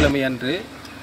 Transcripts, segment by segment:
திங்கட்கிழமை அன்று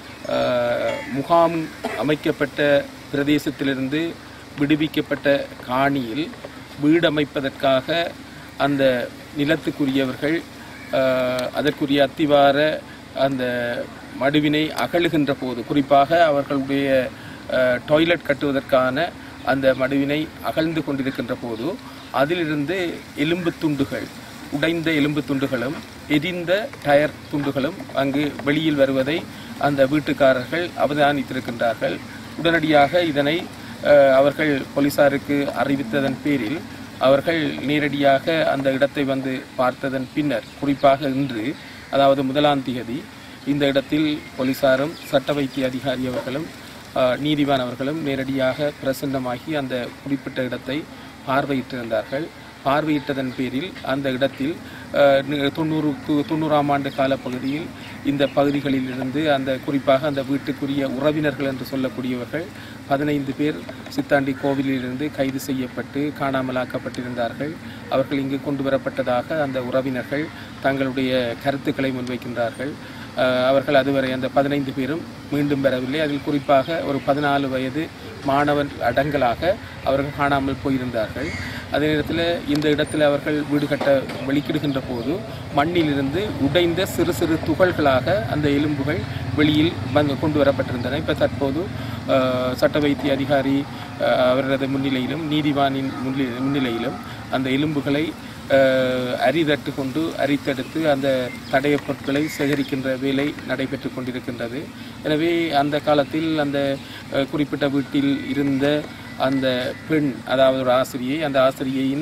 அஹ், முகாம் அமைக்கப்பட்ட பிரதேசத்திலிருந்து விடுவிக்கப்பட்ட காணியில் வீடு அமைப்பதற்காக அந்த நிலத்துக்குரியவர்கள் அஹ், அதற்குரிய அத்திவார அந்த மடுவினை அகழுகின்ற போது குறிப்பாக அவர்களுடைய அஹ், டாய்லெட் கட்டுவதற்கான அந்த மடுவினை அகழ்ந்து கொண்டிருக்கின்ற போது அதிலிருந்து எலும்பு துண்டுகள் உடைந்த எலும்பு துண்டுகளும் எரிந்த டயர் துண்டுகளும் அங்கு வெளியில் வருவதை அந்த வீட்டுக்காரர்கள் அவதானித்திருக்கின்றார்கள் உடனடியாக இதனை அஹ், அவர்கள் போலீசாருக்கு அறிவித்ததன் பேரில் அவர்கள் நேரடியாக அந்த இடத்தை வந்து பார்த்ததன் பின்னர் குறிப்பாக இன்று அதாவது முதலாம் தேதி இந்த இடத்தில் போலீசாரும் சட்ட வைத்திய அதிகாரி அவர்களும் அஹ், நீதிவான் அவர்களும் நேரடியாக பிரசன்னமாகி அந்த குறிப்பிட்ட இடத்தை பார்வையிட்டிருந்தார்கள் பார்வையிட்டதன் பேரில் அந்த இடத்தில் அஹ், நி- தொண்ணூறுக்கு தொண்ணூறாம் ஆண்டு காலப்பகுதியில் இந்த பகுதிகளில் இருந்து அந்த குறிப்பாக அந்த வீட்டுக்குரிய உறவினர்கள் என்று சொல்லக்கூடியவர்கள் பதினைந்து பேர் சித்தாண்டி கோவிலிலிருந்து கைது செய்யப்பட்டு காணாமலாக்கப்பட்டிருந்தார்கள் அவர்கள் இங்கு கொண்டு வரப்பட்டதாக அந்த உறவினர்கள் தங்களுடைய கருத்துக்களை முன்வைக்கின்றார்கள் அஹ், அவர்கள் அதுவரை அந்த பதினைந்து பேரும் மீண்டும் பெறவில்லை அதில் குறிப்பாக ஒரு பதினாலு வயது மாணவன் அடங்கலாக அவர்கள் காணாமல் போயிருந்தார்கள் அதே நேரத்தில் இந்த இடத்தில் அவர்கள் வீடு கட்ட வெளிக்கிடுகின்ற போது மண்ணிலிருந்து உடைந்த சிறு சிறு துகள்களாக அந்த எலும்புகள் வெளியில் வந்து கொண்டு வரப்பட்டிருந்தன இப்போ தற்போது அஹ், சட்ட வைத்திய அதிகாரி அஹ், அவரது முன்னிலையிலும் நீதிவானின் முன்னிலை முன்னிலையிலும் அந்த எலும்புகளை அஹ், அரிதட்டு கொண்டு அரித்தெடுத்து அந்த தடயப் பொருட்களை சேகரிக்கின்ற வேலை நடைபெற்று கொண்டிருக்கின்றது எனவே அந்த காலத்தில் அந்த அஹ், குறிப்பிட்ட வீட்டில் இருந்த அந்த பெண் அதாவது ஒரு ஆசிரியை அந்த ஆசிரியையின்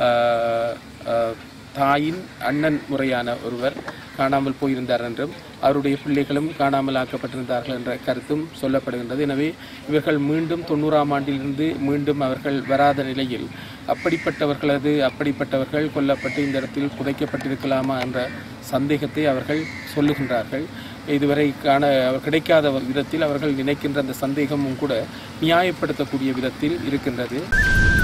அஹ், அஹ், தாயின் அண்ணன் முறையான ஒருவர் காணாமல் போயிருந்தார் என்றும் அவருடைய பிள்ளைகளும் காணாமல் ஆக்கப்பட்டிருந்தார்கள் என்ற கருத்தும் சொல்லப்படுகின்றது எனவே இவர்கள் மீண்டும் தொண்ணூறாம் ஆண்டிலிருந்து மீண்டும் அவர்கள் வராத நிலையில் அப்படிப்பட்டவர்களது அப்படிப்பட்டவர்கள் கொல்லப்பட்டு இந்த இடத்தில் புதைக்கப்பட்டிருக்கலாமா என்ற சந்தேகத்தை அவர்கள் சொல்லுகின்றார்கள் இதுவரை காண அவர் கிடைக்காத விதத்தில் அவர்கள் நினைக்கின்ற அந்த சந்தேகமும் கூட நியாயப்படுத்தக்கூடிய விதத்தில் இருக்கின்றது